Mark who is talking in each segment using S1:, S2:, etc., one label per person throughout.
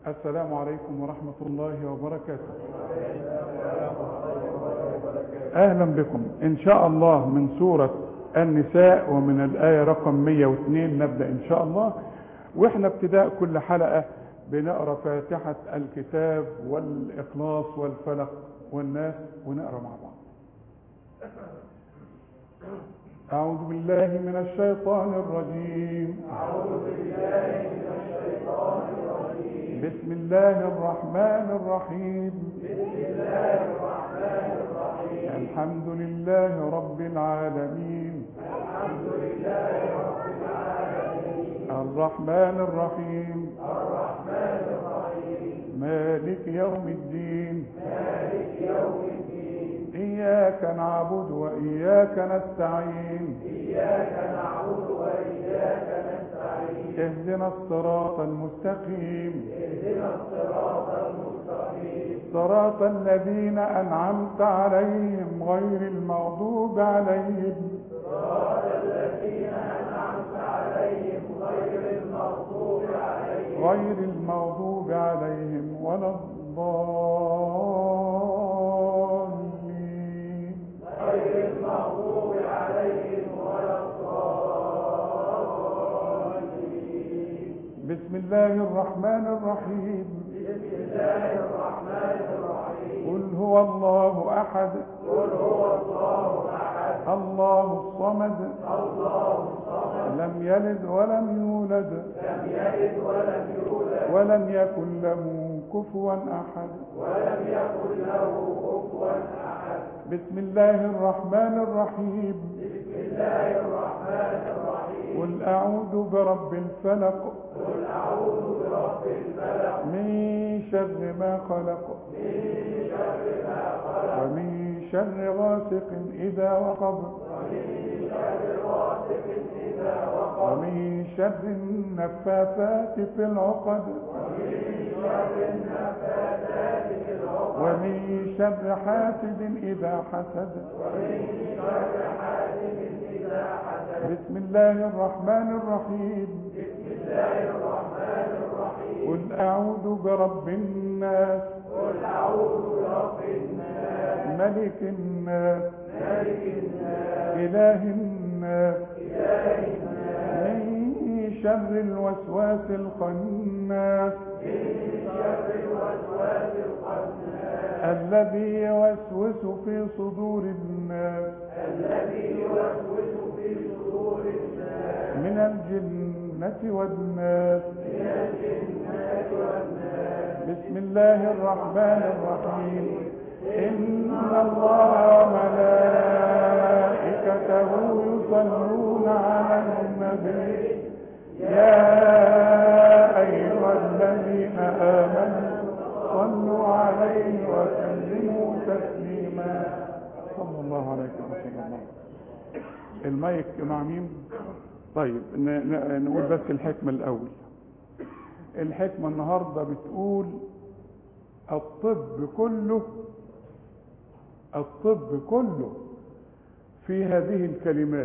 S1: السلام عليكم ورحمة الله وبركاته أهلا بكم إن شاء الله من سورة النساء ومن الآية رقم 102 نبدأ إن شاء الله وإحنا ابتداء كل حلقة بنقرأ فاتحة الكتاب والإخلاص والفلق والناس ونقرأ مع بعض أعوذ بالله من الشيطان الرجيم
S2: أعوذ بالله من الشيطان الرجيم
S1: بسم الله الرحمن الرحيم
S2: بسم الله الرحمن الرحيم
S1: الحمد لله رب العالمين
S2: الحمد لله رب العالمين
S1: الرحمن الرحيم
S2: الرحمن الرحيم
S1: مالك يوم الدين
S2: مالك يوم الدين
S1: إياك نعبد وإياك نستعين
S2: إياك نعبد وإياك نستعين
S1: اهدنا الصراط المستقيم
S2: اهدنا الصراط المستقيم
S1: صراط الذين أنعمت عليهم غير المغضوب عليهم
S2: صراط الذين أنعمت عليهم غير المغضوب عليهم
S1: غير المغضوب عليهم ولا الضالين
S2: غير المغضوب عليهم ولا الضالين
S1: بسم الله الرحمن الرحيم
S2: بسم الله الرحمن الرحيم
S1: قل هو الله أحد
S2: قل هو الله احد
S1: الله الصمد
S2: الله الصمد
S1: لم يلد ولم يولد
S2: لم يلد ولم يولد
S1: ولم يكن له كفوا أحد
S2: ولم يكن له كفوا احد
S1: بسم الله الرحمن الرحيم
S2: بسم الله الرحمن الرحيم
S1: قل أعوذ برب الفلق
S2: قل اعوذ برب الفلق
S1: من شر ما خلق
S2: من شر ما خلق
S1: ومن شر غاسق إذا وقب
S2: ومن شر غاسق اذا وقب
S1: ومن شر النفاثات في العقد
S2: ومن شر النفاثات في العقد
S1: ومن شر حاسد إذا حسد
S2: ومن شر حاسد اذا حسد
S1: بسم الله الرحمن الرحيم
S2: بسم الله الرحمن الرحيم
S1: قل أعوذ برب الناس
S2: قل اعوذ برب الناس
S1: ملك الناس
S2: ملك الناس
S1: إله الناس
S2: اله الناس
S1: من شر الوسواس الخناس
S2: من شر الوسواس الخناس
S1: الذي يوسوس في صدور الناس
S2: الذي يوسوس في صدور الناس
S1: من الجنة والناس
S2: من الجنة والناس
S1: بسم الله الرحمن الرحيم إن الله وملائكته يصلون على النبي يا أيها الذين آمنوا صلوا عليه وسلموا تسليما صلى الله عليه وسلم المايك مع مين طيب ن- ن- نقول بس الحكمة الأول الحكمة النهاردة بتقول الطب كله الطب كله في هذه الكلمات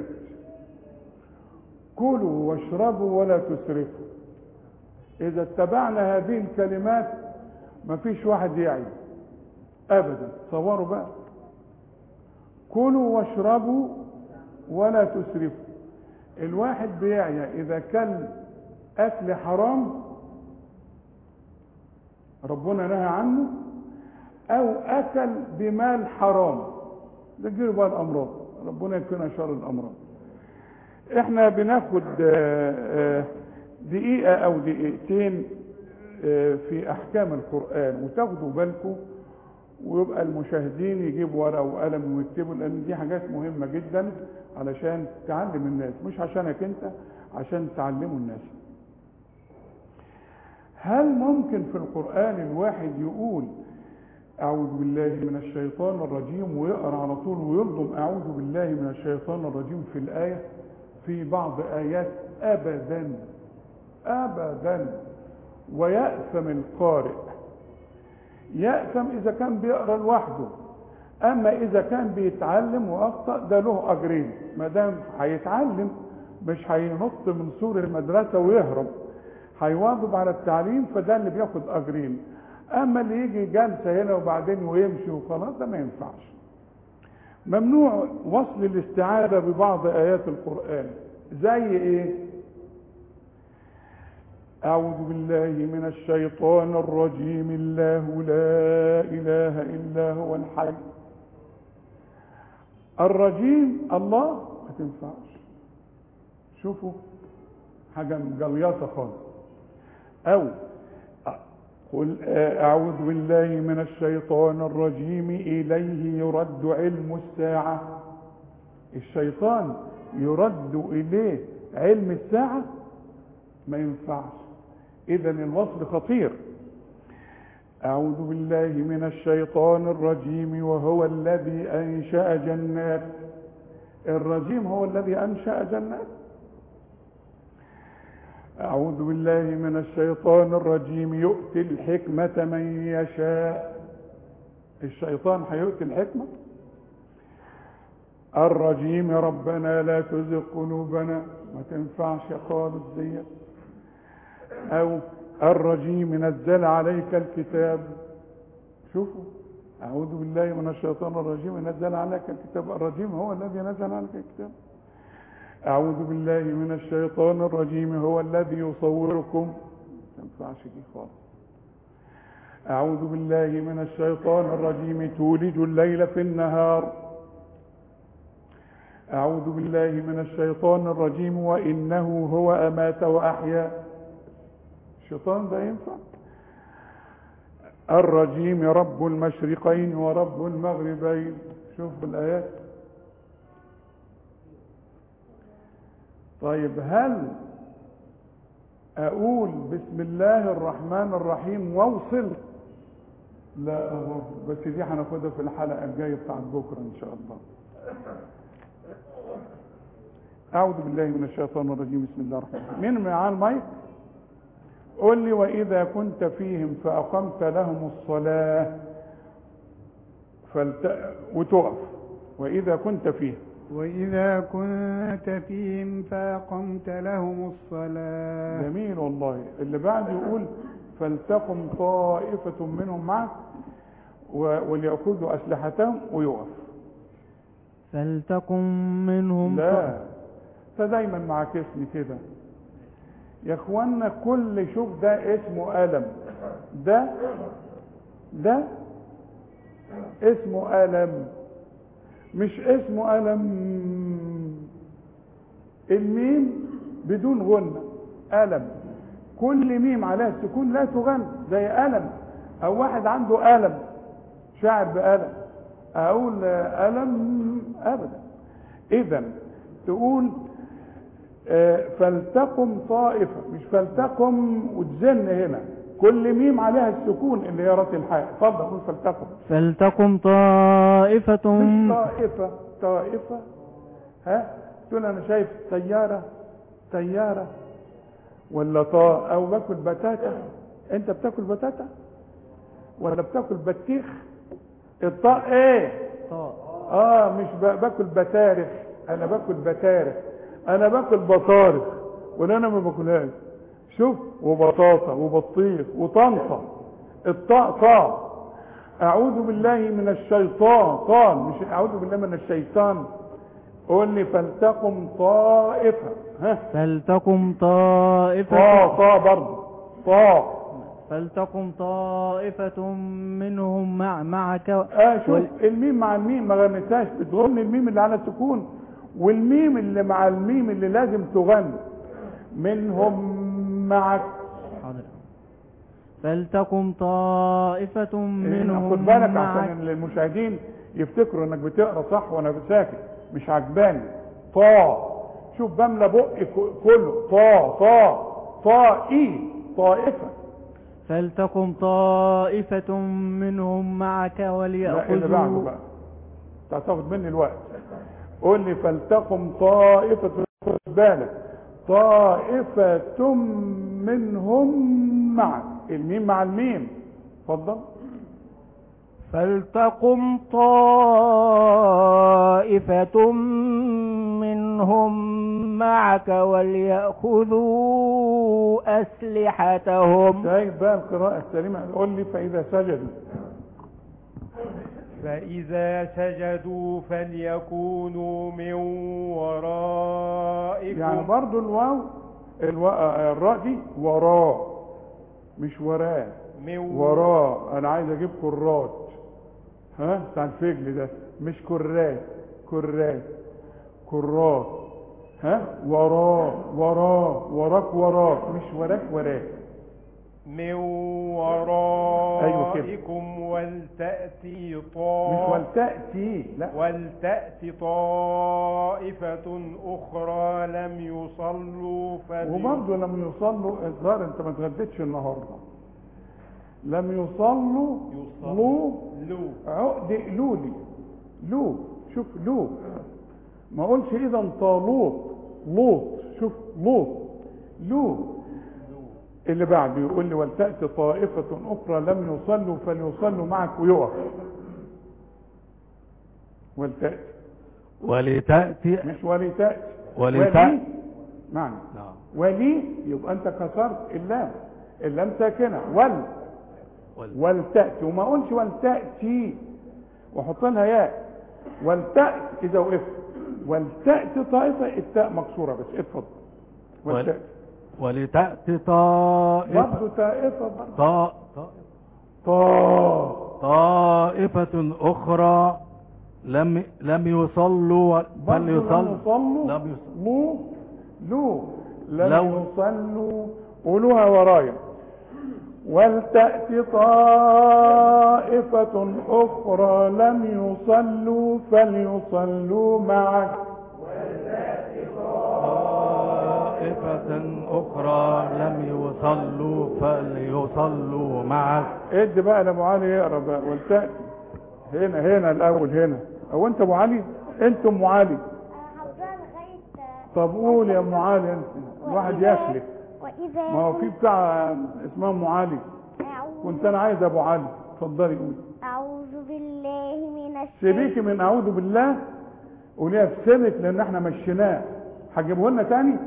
S1: كلوا واشربوا ولا تسرفوا إذا اتبعنا هذه الكلمات مفيش واحد يعي أبدا تصوروا بقى كلوا واشربوا ولا تسرفوا الواحد بيعي إذا كان أكل حرام ربنا نهى عنه او اكل بمال حرام ده تجيله بقى الامراض ربنا يكفينا شر الامراض احنا بناخد آه، آه، دقيقة او دقيقتين آه، في احكام القرآن وتاخدوا بالكم ويبقى المشاهدين يجيبوا ورقة وقلم ويكتبوا لان دي حاجات مهمة جدا علشان تعلم الناس مش عشانك انت عشان تعلموا الناس هل ممكن في القرآن الواحد يقول أعوذ بالله من الشيطان الرجيم ويقرأ على طول ويرضم أعوذ بالله من الشيطان الرجيم في الآية في بعض آيات أبدا أبدا ويأثم القارئ يأثم إذا كان بيقرأ لوحده أما إذا كان بيتعلم وأخطأ ده له أجرين ما دام هيتعلم مش هينط من سور المدرسة ويهرب هيواظب على التعليم فده اللي بياخد اجرين اما اللي يجي جلسه هنا وبعدين ويمشي وخلاص ده ما ينفعش ممنوع وصل الاستعاذه ببعض ايات القران زي ايه أعوذ بالله من الشيطان الرجيم الله لا إله إلا هو الحي الرجيم الله ما تنفعش شوفوا حاجة مجليطة خالص أو قل أعوذ بالله من الشيطان الرجيم إليه يرد علم الساعة الشيطان يرد إليه علم الساعة ما ينفعش إذا الوصل خطير أعوذ بالله من الشيطان الرجيم وهو الذي أنشأ جنات الرجيم هو الذي أنشأ جنات أعوذ بالله من الشيطان الرجيم يؤتي الحكمة من يشاء الشيطان هيؤتي الحكمة الرجيم ربنا لا تزغ قلوبنا ما تنفعش خالص ديت أو الرجيم نزل عليك الكتاب شوفوا أعوذ بالله من الشيطان الرجيم نزل عليك الكتاب الرجيم هو الذي نزل عليك الكتاب أعوذ بالله من الشيطان الرجيم هو الذي يصوركم ما تنفعش دي خالص أعوذ بالله من الشيطان الرجيم تولج الليل في النهار أعوذ بالله من الشيطان الرجيم وإنه هو أمات وأحيا الشيطان ده ينفع الرجيم رب المشرقين ورب المغربين شوف الآيات طيب هل أقول بسم الله الرحمن الرحيم واوصل لا أهو بس دي هناخدها في الحلقة الجاية بتاعت بكرة إن شاء الله أعوذ بالله من الشيطان الرجيم بسم الله الرحمن الرحيم مين معاه المايك قل لي وإذا كنت فيهم فأقمت لهم الصلاة فلت... وتقف وإذا كنت فيهم
S3: وإذا كنت فيهم فأقمت لهم الصلاة
S1: جميل والله اللي بعد يقول فلتقم طائفة منهم معك و... وليأخذوا أسلحتهم ويقف
S4: فلتكن منهم
S1: لا فدايما معاكسني كده يا اخوانا كل شوف ده اسمه ألم ده ده اسمه ألم مش اسمه ألم الميم بدون غنة ألم كل ميم عليها السكون لا تغن زي ألم أو واحد عنده ألم شاعر بألم أقول ألم أبدا إذا تقول آه، فلتقم طائفة مش فلتقم وتزن هنا كل ميم عليها السكون اللي هي راس الحاء اتفضل قول فلتقم
S4: فلتكن طائفة
S1: مش طائفة طائفة ها تقول انا شايف سيارة سيارة ولا طاء او باكل بتاتا انت بتاكل بتاتا ولا بتاكل بطيخ الطاء ايه
S4: طاء.
S1: اه مش ب- باكل بطارخ انا باكل بطارخ انا باكل بطارخ ولا انا ما باكلهاش شوف وبطاطا وبطيخ وطنطا الطاء طاء اعوذ بالله من الشيطان طان مش اعوذ بالله من الشيطان قول لي فلتقم طائفه ها
S4: فلتكن طائفة
S1: طا طا برضه طا
S4: فلتكن طائفة منهم مع معك
S1: اه شوف
S4: وال-
S1: الميم مع الميم ما غنيتهاش بتغني الميم اللي على السكون والميم اللي مع الميم اللي لازم تغني منهم معك
S4: حاضر فلتكن طائفة منهم
S1: خد بالك
S4: معك
S1: عشان المشاهدين يفتكروا انك بتقرا صح وانا ساكت مش عجباني طا شوف بملى بقي ك- كله طا طا طا اي طائفه
S4: فلتكن طائفة منهم معك
S1: لا اللي بعده
S4: وليأخذوا
S1: بقى انت هتاخد مني الوقت قول لي فلتقم طائفة خد بالك طائفة منهم معك الميم مع الميم اتفضل
S5: فلتقم طائفة منهم معك وليأخذوا أسلحتهم
S1: شايف بقى القراءة السليمة قول لي فإذا سجدوا
S2: فإذا سجدوا فليكونوا من ورائكم
S1: يعني برضو الواو الو... الراء دي وراء مش وراء
S2: من
S1: وراء انا عايز اجيب كرات ها بتاع الفجل ده مش كرات كرات كرات ها وراء وراء وراك وراك مش وراك وراك
S2: من
S1: أيوة كده.
S2: ورائكم ولتأتي
S1: مش
S2: طائفة
S1: ولتأتي لا
S2: ولتأتي طائفة أخرى لم يصلوا فلي-
S1: وبرضه لم يصلوا الظاهر انت ما اتغديتش النهارده لم يصلوا
S2: يصلوا.
S1: لو
S2: لو
S1: عقد لولي لو شوف لو ما اقولش اذا طالوط لوط شوف لوط لو اللي بعده يقول لي ولتأتي طائفة أخرى لم يصلوا فليصلوا معك ويقف ولتأتي
S6: ولتأتي
S1: مش ولتأتي
S6: ولتأتي.
S1: ولي معنى
S6: نعم
S1: ولي يبقى أنت كسرت اللام اللام ساكنة ول
S6: ول-
S1: ولتأتي وما أقولش ولتأتي وحط لها ياء ولتأتي إذا وقفت ولتأتي طائفة التاء مكسورة بس اتفضل
S6: ول-
S1: ولتأتي
S6: ولتأتي طائفة
S1: برضه طائفة برضه
S6: طا- طا-
S1: طا
S6: طائفة أخرى لم لم يصلوا
S1: برضه لم
S6: فليصلوا
S1: يصلوا
S6: لم يصلوا
S1: لو لو لم
S6: لو-
S1: يصلوا قولوها ورايا ولتأتي طائفة أخرى لم يصلوا فليصلوا معك
S6: طائفة أخرى لم يصلوا فليصلوا معك
S1: ادي بقى لابو علي يقرا بقى ولتأتي هنا هنا الأول هنا أو أنت أبو علي أنت أم علي
S7: حافظها لغاية
S1: طب قول يا أم علي أنت الواحد
S7: وإذا-
S1: يخلف
S7: وإذا
S1: ما هو في بتاع اسمها أم علي
S7: أعوذ,
S1: كنت أنا عايز أبو علي اتفضلي قولي
S7: أعوذ بالله من الشيطان
S1: سيبيكي من اعوذ بالله قوليها في سرك لان احنا مشيناه هتجيبه لنا تاني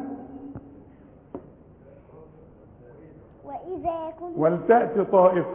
S7: وإذا كنت
S1: ولتأتي طائفة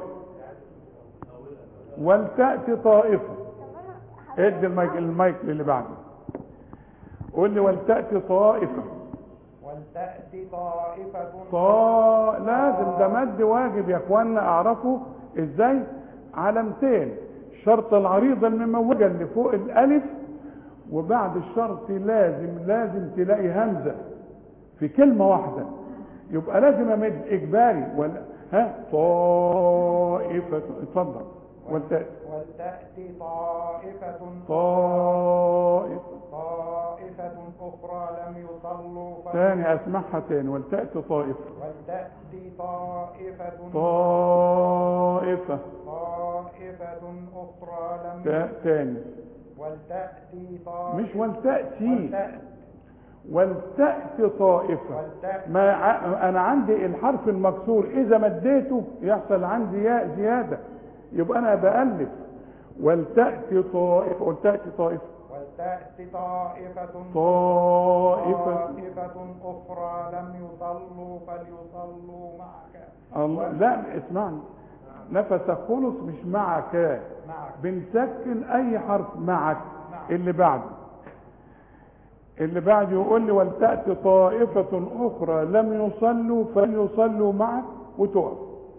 S1: ولتأتي طائفة ادي المايك المايك اللي بعده قول لي ولتأتي طائفة
S2: ولتأتي طائفة
S1: طا لازم ده مد واجب يا اخوانا اعرفه ازاي علامتين شرط العريضة المموجة اللي فوق الالف وبعد الشرط لازم لازم تلاقي همزة في كلمة واحدة يبقى لازم امد اجباري ولا ها طائفة اتفضل ولتأتي
S2: ولتأتي طائفة
S1: طائفة
S2: طائفة أخرى لم يصلوا فلي-
S1: تاني اسمعها تاني ولتأتي طائفة
S2: ولتأتي طائفة
S1: طائفة
S2: طائفة أخرى لم
S1: تا- تاني
S2: ولتأتي طائفة
S1: مش ولتأتي
S2: ولتأتي
S1: ولتأتي طائفة
S2: ولتأتي
S1: ما ع- انا عندي الحرف المكسور اذا مديته يحصل عندي ياء زيادة يبقى انا بألف ولتأتي طائفة ولتأتي طائفة
S2: ولتأتي طائفة
S1: طائفة
S2: طائفة أخرى لم يصلوا فليصلوا معك
S1: الله لا اسمعني نفسك خلص مش معك
S2: معك
S1: بنسكن اي حرف معك اللي بعده اللي بعده يقول لي ولتأتي طائفة أخرى لم يصلوا فليصلوا معك وتقف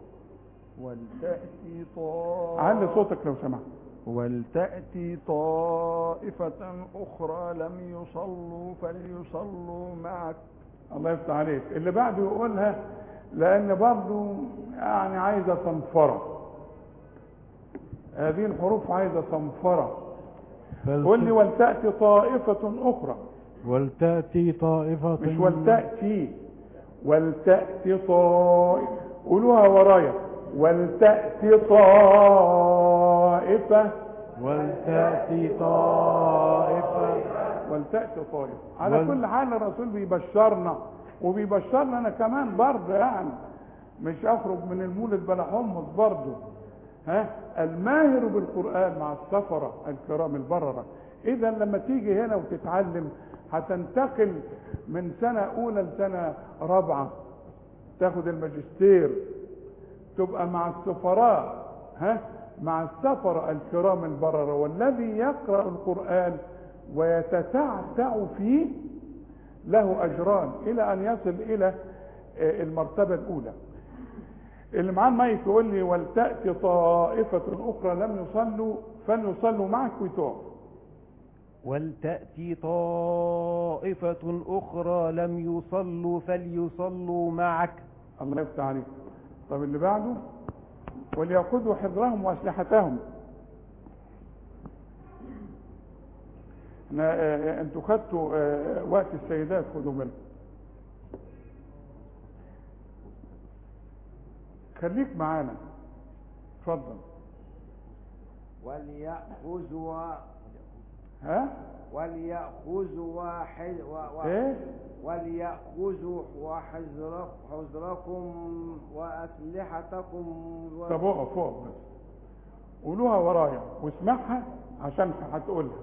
S8: ولتأتي طائفة
S1: علي صوتك لو سمحت
S8: ولتأتي طائفة أخرى لم يصلوا فليصلوا معك
S1: الله يفتح عليك اللي بعده يقولها لأن برضو يعني عايزة صنفرة هذه الحروف عايزة صنفرة قول لي ولتأتي طائفة أخرى
S6: ولتأتي طائفة
S1: مش ولتأتي ولتأتي طائفة قولوها ورايا ولتأتي طائفة
S6: ولتأتي طائفة
S1: ولتأتي طائفة على
S6: ول-
S1: كل حال الرسول بيبشرنا وبيبشرنا انا كمان برضه يعني مش اخرج من المولد بلا حمص برضه ها الماهر بالقرآن مع السفرة الكرام البررة إذا لما تيجي هنا وتتعلم هتنتقل من سنة أولى لسنة رابعة تاخد الماجستير تبقى مع السفراء ها مع السفراء الكرام البررة والذي يقرأ القرآن ويتتعتع فيه له أجران إلى أن يصل إلى آه، المرتبة الأولى اللي معاه المايك يقول لي ولتأتي طائفة أخرى لم يصلوا فليصلوا معك ويتوب
S9: ولتأتي طائفة أخرى لم يصلوا فليصلوا معك
S1: الله يفتح عليك طب اللي بعده وليأخذوا حذرهم وأسلحتهم احنا آه، انتوا خدتوا آه، وقت السيدات خدوا بالكم خليك معانا اتفضل
S10: وليأخذوا
S1: ها
S10: وليأخذوا واحد و... و...
S1: ايه
S10: وليأخذوا وحذرك حذركم وأسلحتكم و...
S1: طب اقف اقف بس قولوها ورايا واسمعها عشان هتقولها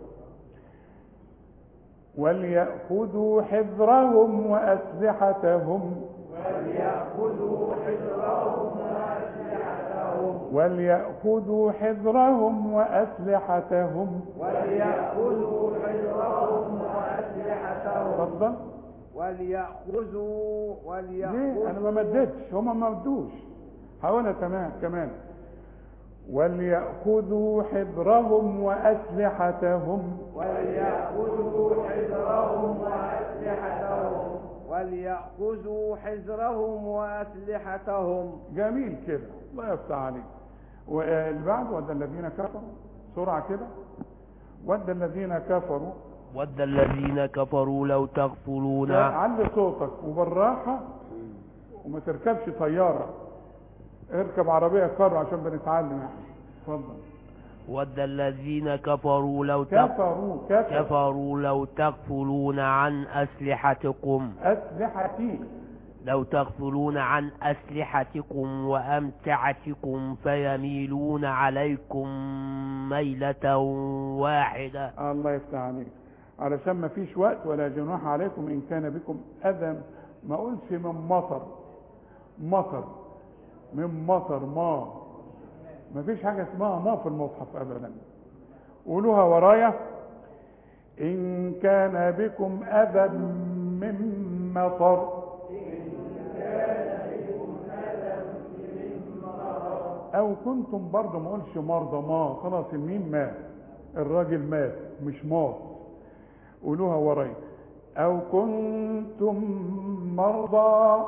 S1: وليأخذوا حذرهم وأسلحتهم
S2: وليأخذوا حذرهم وأسلحتهم
S1: وليأخذوا حذرهم وأسلحتهم
S2: وليأخذوا حذرهم وأسلحتهم
S1: اتفضل
S10: وليأخذوا
S1: ليه
S10: وليأخذوا
S1: انا ما مدتش هما ما مدوش هقولها تمام كمان وليأخذوا حذرهم وأسلحتهم
S2: وليأخذوا حذرهم وأسلحتهم
S10: وليأخذوا حذرهم وأسلحتهم
S1: جميل كده الله يفتح عليك واللي بعده ود الذين كفروا بسرعة كده ود الذين كفروا
S5: ود الذين كفروا لو تغفلون
S1: علي صوتك وبالراحة وما تركبش طيارة اركب عربية كار عشان بنتعلم احنا اتفضل
S5: ود الذين كفروا لو تغ...
S1: كفروا كفروا
S5: كفروا لو تغفلون عن أسلحتكم
S1: أسلحتي
S5: لو تغفلون عن أسلحتكم وأمتعتكم فيميلون عليكم ميلة واحدة
S1: الله يفتح عليك علشان ما فيش وقت ولا جناح عليكم إن كان بكم أذى ما أقولش من مطر مطر من مطر ما ما فيش حاجة اسمها ما في المصحف أبدا قولوها ورايا إن كان بكم أذى من مطر أو كنتم برضه ما أقولش مرضى ما خلاص الميم مات الراجل مات مش مات قولوها ورايا أو كنتم مرضى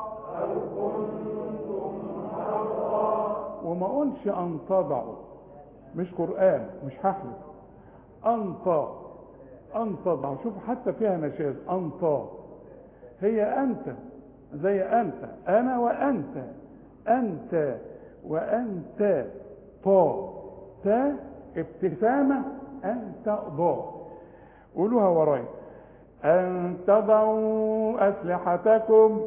S1: وما اقولش ان تضعوا مش قرآن مش هحلف انت ان تضعوا شوف حتى فيها نشاز انت هي انت زي انت انا وانت انت وانت طا تا ابتسامة انت ضا قولوها ورايا ان تضعوا اسلحتكم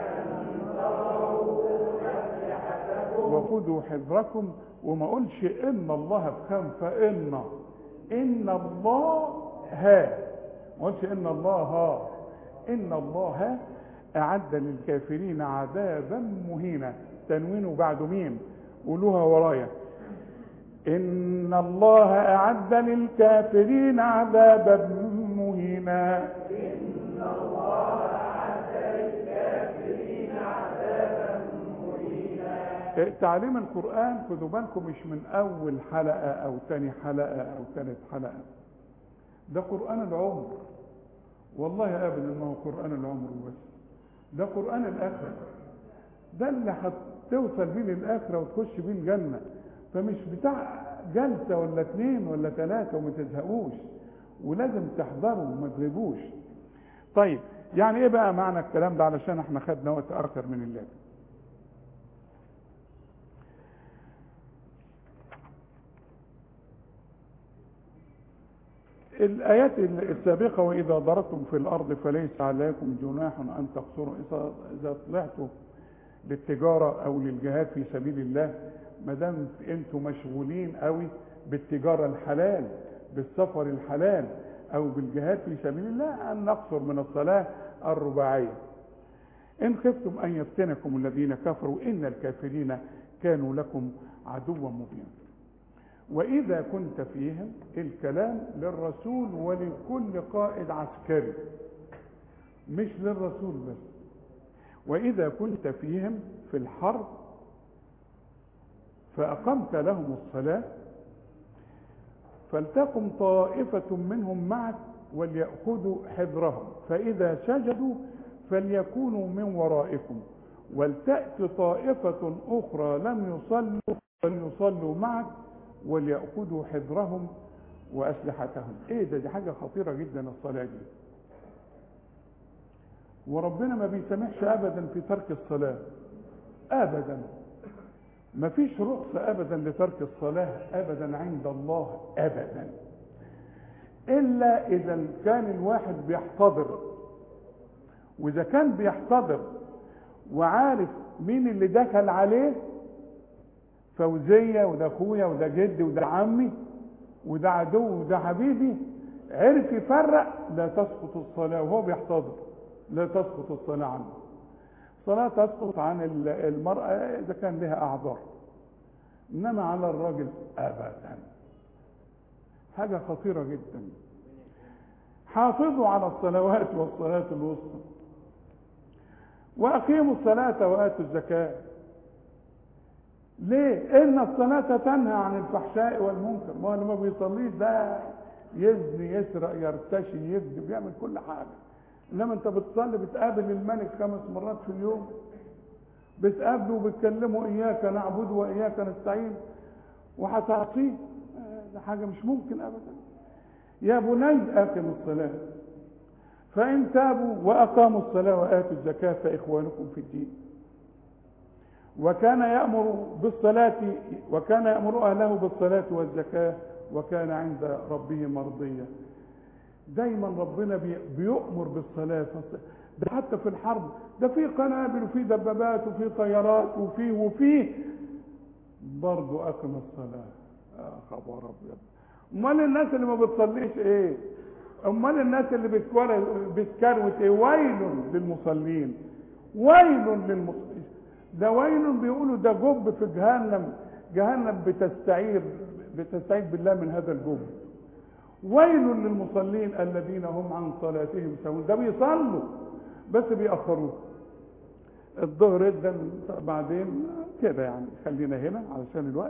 S1: وخذوا حذركم وما اقولش ان الله بخم فان ان الله ها ما اقولش ان الله ها ان الله اعد للكافرين عذابا مهينا تنوين بعد ميم قولوها ورايا ان الله اعد للكافرين عذابا مهينا
S2: إن الله أعد للكافرين عذابا مهينا
S1: تعليم القرآن خدوا بالكم مش من أول حلقة أو تاني حلقة أو تالت حلقة ده قرآن العمر والله أبدا ما هو قرآن العمر بس ده قرآن الآخرة ده اللي هتوصل بيه للآخرة وتخش بيه الجنة فمش بتاع جلسة ولا اتنين ولا تلاتة وما تزهقوش ولازم تحضروا وما تغيبوش طيب يعني ايه بقى معنى الكلام ده علشان احنا خدنا وقت اكتر من اللازم الآيات السابقة وإذا ضربتم في الأرض فليس عليكم جناح أن تقصروا إذا طلعتوا للتجارة او للجهاد في سبيل الله ما دام انتم مشغولين قوي بالتجارة الحلال بالسفر الحلال او بالجهاد في سبيل الله ان نقصر من الصلاة الرباعية ان خفتم ان يفتنكم الذين كفروا ان الكافرين كانوا لكم عدوا مبينا واذا كنت فيهم الكلام للرسول ولكل قائد عسكري مش للرسول بس واذا كنت فيهم في الحرب فاقمت لهم الصلاه فلتقم طائفه منهم معك ولياخذوا حذرهم فاذا سجدوا فليكونوا من ورائكم ولتأت طائفة أخرى لم يصلوا فليصلوا معك وليأخذوا حذرهم وأسلحتهم إيه ده دي حاجة خطيرة جدا الصلاة دي وربنا ما بيسامحش أبدا في ترك الصلاة أبدا ما فيش رخصة أبدا لترك الصلاة أبدا عند الله أبدا إلا إذا كان الواحد بيحتضر وإذا كان بيحتضر وعارف مين اللي دخل عليه فوزية وده اخويا وده جدي وده عمي وده عدو وده حبيبي عرف يفرق لا تسقط الصلاة وهو بيحتضر لا تسقط الصلاة عنه الصلاة تسقط عن المرأة إذا كان لها أعذار إنما على الراجل أبدا حاجة خطيرة جدا حافظوا على الصلوات والصلاة الوسطى واقيموا الصلاة واتوا الزكاة ليه ان الصلاة تنهى عن الفحشاء والمنكر ما هو اللي ما بيصليش ده يزني يسرق يرتشي يكذب يعمل كل حاجة انما انت بتصلي بتقابل الملك خمس مرات في اليوم بتقابله وبتكلمه اياك نعبد واياك نستعين وهتعصيه ده حاجة مش ممكن ابدا يا بني اقم الصلاه فإن تابوا وأقاموا الصلاة وآتوا الزكاة فإخوانكم في الدين وكان يأمر بالصلاة وكان يأمر أهله بالصلاة والزكاة وكان عند ربه مرضيا دايما ربنا بيؤمر بالصلاة ده حتى في الحرب ده في قنابل وفي دبابات وفي طيارات وفي وفي برضه أقم الصلاة يا خبر أبيض أمال الناس اللي ما بتصليش إيه؟ امال الناس اللي بتكروت ايه ويل للمصلين ويل للمصلين ده ويل بيقولوا ده جب في جهنم جهنم بتستعير بتستعيذ بالله من هذا الجب ويل للمصلين الذين هم عن صلاتهم سهون ده بيصلوا بس بيأخروه الظهر ده بعدين كده يعني خلينا هنا علشان الوقت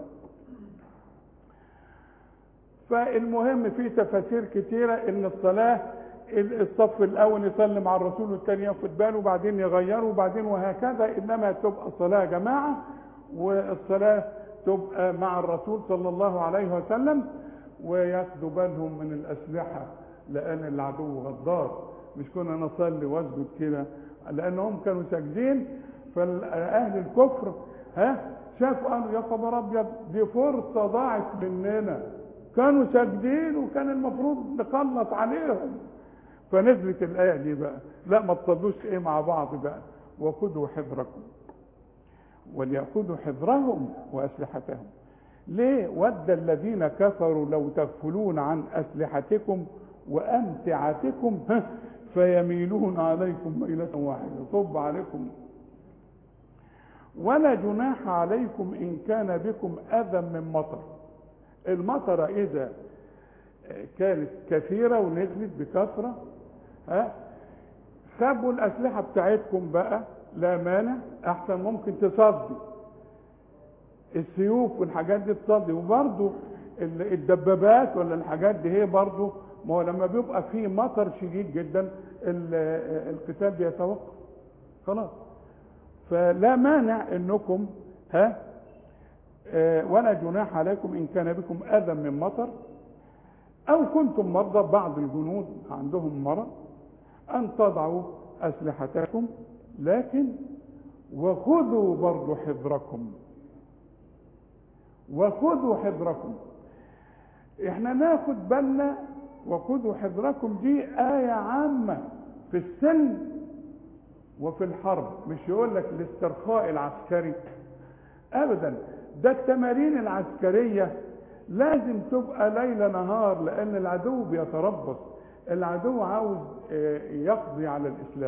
S1: فالمهم في تفاسير كتيرة ان الصلاة الصف الاول يسلم على الرسول والثاني ياخد باله وبعدين يغيره وبعدين وهكذا انما تبقى صلاة جماعة والصلاة تبقى مع الرسول صلى الله عليه وسلم وياخدوا بالهم من الاسلحة لان العدو غدار مش كنا نصلي واسجد كده لانهم كانوا ساجدين فاهل الكفر ها شافوا قالوا يا خبر ابيض دي فرصة ضاعت مننا كانوا ساجدين وكان المفروض نخلص عليهم فنزلت الآية دي بقى لا ما تصلوش ايه مع بعض بقى وخذوا حذركم وليأخذوا حذرهم وأسلحتهم ليه ود الذين كفروا لو تغفلون عن أسلحتكم وأمتعتكم فيميلون عليكم ميلة واحدة صب عليكم ولا جناح عليكم إن كان بكم أذى من مطر المطرة إذا كانت كثيرة ونزلت بكثرة ها خبوا الأسلحة بتاعتكم بقى لا مانع أحسن ممكن تصدي السيوف والحاجات دي تصدي وبرضه الدبابات ولا الحاجات دي هي برضه ما هو لما بيبقى فيه مطر شديد جدا القتال بيتوقف خلاص فلا مانع انكم ها ولا جناح عليكم إن كان بكم أذى من مطر أو كنتم مرضى بعض الجنود عندهم مرض أن تضعوا أسلحتكم لكن وخذوا برضو حذركم وخذوا حذركم احنا ناخد بالنا وخذوا حذركم دي آية عامة في السلم وفي الحرب مش يقول لك الاسترخاء العسكري ابدا ده التمارين العسكريه لازم تبقى ليل نهار لان العدو بيتربص العدو عاوز آه، يقضي على الاسلام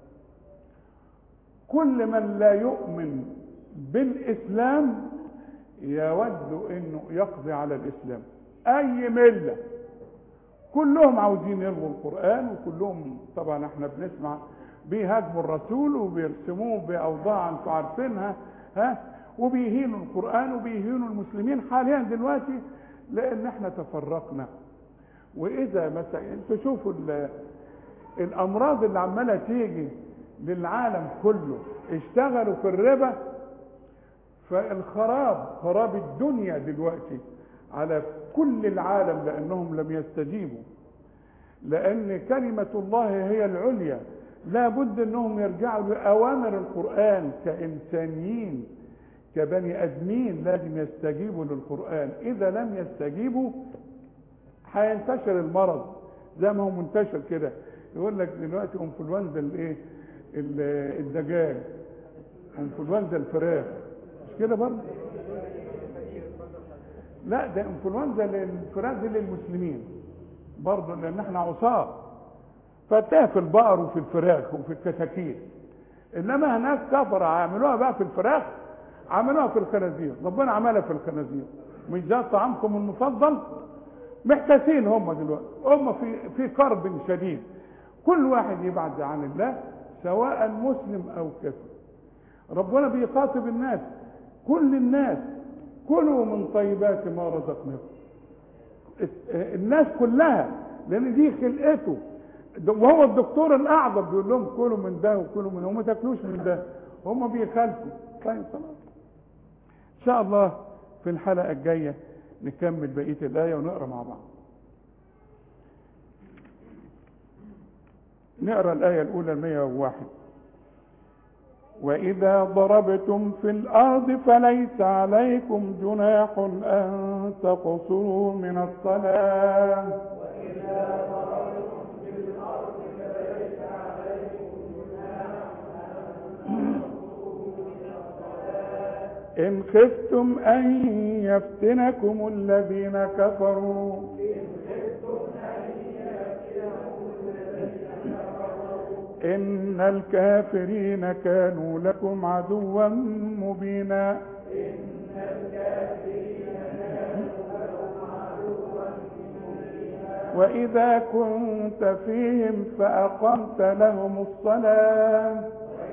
S1: كل من لا يؤمن بالاسلام يود انه يقضي على الاسلام اي مله كلهم عاوزين يلغوا القران وكلهم طبعا احنا بنسمع بيهاجموا الرسول وبيرسموه باوضاع انتوا عارفينها ها وبيهينوا القران وبيهينوا المسلمين حاليا دلوقتي لان احنا تفرقنا واذا مثلا انتوا شوفوا ال- الامراض اللي عماله تيجي للعالم كله اشتغلوا في الربا فالخراب خراب الدنيا دلوقتي على كل العالم لانهم لم يستجيبوا لان كلمه الله هي العليا لا بد انهم يرجعوا لاوامر القران كانسانيين كبني ادمين لازم يستجيبوا للقران اذا لم يستجيبوا هينتشر المرض زي ما هو منتشر كده يقول لك دلوقتي انفلونزا الايه ال- الدجاج انفلونزا الفراخ مش كده برضه لا ده انفلونزا للفراخ دي للمسلمين برضه لان احنا عصاه فتلاقيها في البقر وفي الفراخ وفي الكتاكيت انما هناك كفر عملوها بقى في الفراخ عملوها في الخنازير ربنا عملها في الخنازير مش ده طعامكم المفضل محتاسين هم دلوقتي هم في في كرب شديد كل واحد يبعد عن الله سواء مسلم او كافر ربنا بيخاطب الناس كل الناس كلوا من طيبات ما رزقناكم الناس كلها لان دي خلقته ده- وهو الدكتور الاعظم بيقول لهم كلوا من ده وكلوا من ده وما تاكلوش من ده هم بيخالفوا طيب خلاص ان شاء الله في الحلقه الجايه نكمل بقيه الايه ونقرا مع بعض نقرا الايه الاولى 101 واذا ضربتم في الارض فليس عليكم جناح ان تقصروا من الصلاه إن خفتم أن يفتنكم الذين كفروا إن الكافرين كانوا لكم عدوا مبينا وإذا كنت فيهم فأقمت لهم الصلاة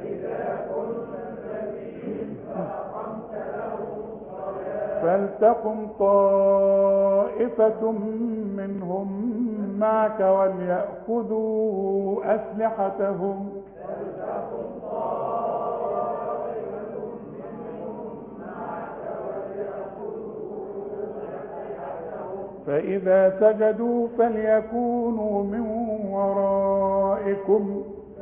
S1: فلتقم طائفة منهم معك وليأخذوا أسلحتهم فإذا سجدوا فليكونوا من ورائكم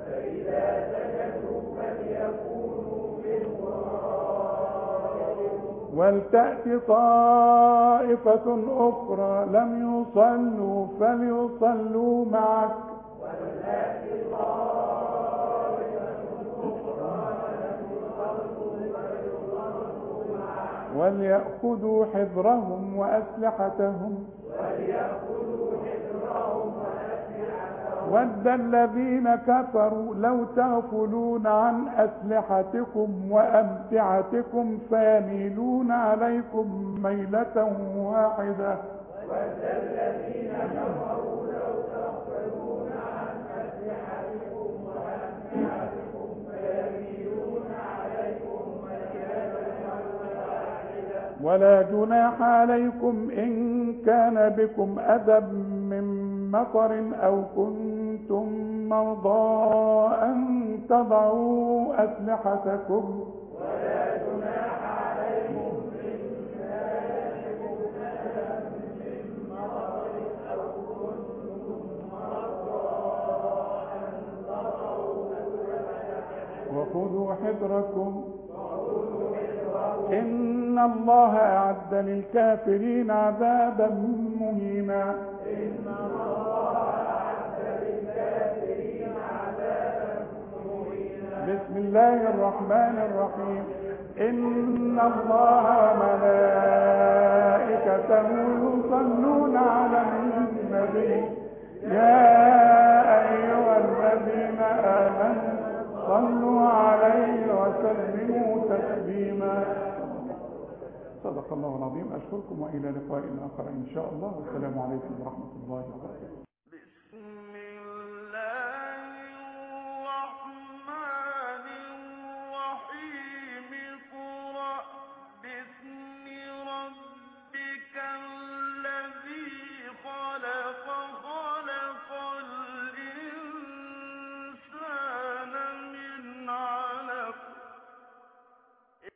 S1: ولتأت طائفة أخرى لم يصلوا فليصلوا معك وليأخذوا حذرهم وأسلحتهم ود الذين كفروا لو تغفلون عن أسلحتكم وأمتعتكم فيميلون عليكم ميلة واحدة ولا جناح عليكم إن كان بكم أذى من مطر أو كنتم مرضى أن تضعوا أسلحتكم وخذوا حذركم إن الله أعد للكافرين عذابا مهينا بسم الله الرحمن الرحيم إن الله وملائكته يصلون على النبي يا أيها الذين آمنوا صلوا عليه وسلموا تسليما صدق الله العظيم أشكركم وإلى لقاء آخر إن شاء الله والسلام عليكم ورحمة الله وبركاته